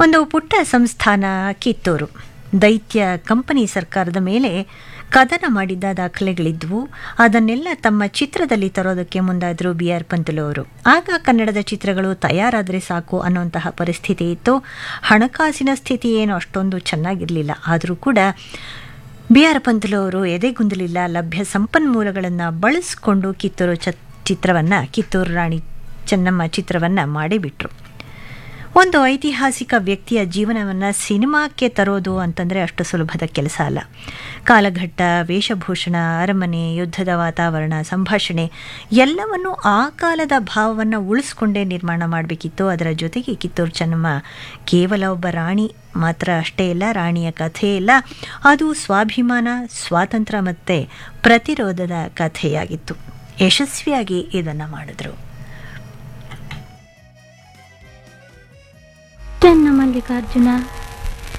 ಒಂದು ಪುಟ್ಟ ಸಂಸ್ಥಾನ ಕಿತ್ತೂರು ದೈತ್ಯ ಕಂಪನಿ ಸರ್ಕಾರದ ಮೇಲೆ ಕದನ ಮಾಡಿದ್ದ ದಾಖಲೆಗಳಿದ್ವು ಅದನ್ನೆಲ್ಲ ತಮ್ಮ ಚಿತ್ರದಲ್ಲಿ ತರೋದಕ್ಕೆ ಮುಂದಾದರು ಬಿ ಆರ್ ಪಂತಲು ಅವರು ಆಗ ಕನ್ನಡದ ಚಿತ್ರಗಳು ತಯಾರಾದರೆ ಸಾಕು ಅನ್ನುವಂತಹ ಪರಿಸ್ಥಿತಿ ಇತ್ತು ಹಣಕಾಸಿನ ಸ್ಥಿತಿ ಏನು ಅಷ್ಟೊಂದು ಚೆನ್ನಾಗಿರಲಿಲ್ಲ ಆದರೂ ಕೂಡ ಬಿ ಆರ್ ಪಂತಲು ಅವರು ಎದೆಗುಂದಲಿಲ್ಲ ಲಭ್ಯ ಸಂಪನ್ಮೂಲಗಳನ್ನು ಬಳಸಿಕೊಂಡು ಕಿತ್ತೂರು ಚ ಚಿತ್ರವನ್ನು ಕಿತ್ತೂರು ರಾಣಿ ಚೆನ್ನಮ್ಮ ಚಿತ್ರವನ್ನು ಮಾಡಿಬಿಟ್ರು ಒಂದು ಐತಿಹಾಸಿಕ ವ್ಯಕ್ತಿಯ ಜೀವನವನ್ನು ಸಿನಿಮಾಕ್ಕೆ ತರೋದು ಅಂತಂದರೆ ಅಷ್ಟು ಸುಲಭದ ಕೆಲಸ ಅಲ್ಲ ಕಾಲಘಟ್ಟ ವೇಷಭೂಷಣ ಅರಮನೆ ಯುದ್ಧದ ವಾತಾವರಣ ಸಂಭಾಷಣೆ ಎಲ್ಲವನ್ನು ಆ ಕಾಲದ ಭಾವವನ್ನು ಉಳಿಸ್ಕೊಂಡೇ ನಿರ್ಮಾಣ ಮಾಡಬೇಕಿತ್ತು ಅದರ ಜೊತೆಗೆ ಕಿತ್ತೂರು ಚೆನ್ನಮ್ಮ ಕೇವಲ ಒಬ್ಬ ರಾಣಿ ಮಾತ್ರ ಅಷ್ಟೇ ಇಲ್ಲ ರಾಣಿಯ ಕಥೆ ಇಲ್ಲ ಅದು ಸ್ವಾಭಿಮಾನ ಸ್ವಾತಂತ್ರ್ಯ ಮತ್ತು ಪ್ರತಿರೋಧದ ಕಥೆಯಾಗಿತ್ತು ಯಶಸ್ವಿಯಾಗಿ ಇದನ್ನು ಮಾಡಿದ್ರು ಚೆನ್ನ ಮಲ್ಲಿಕಾರ್ಜುನ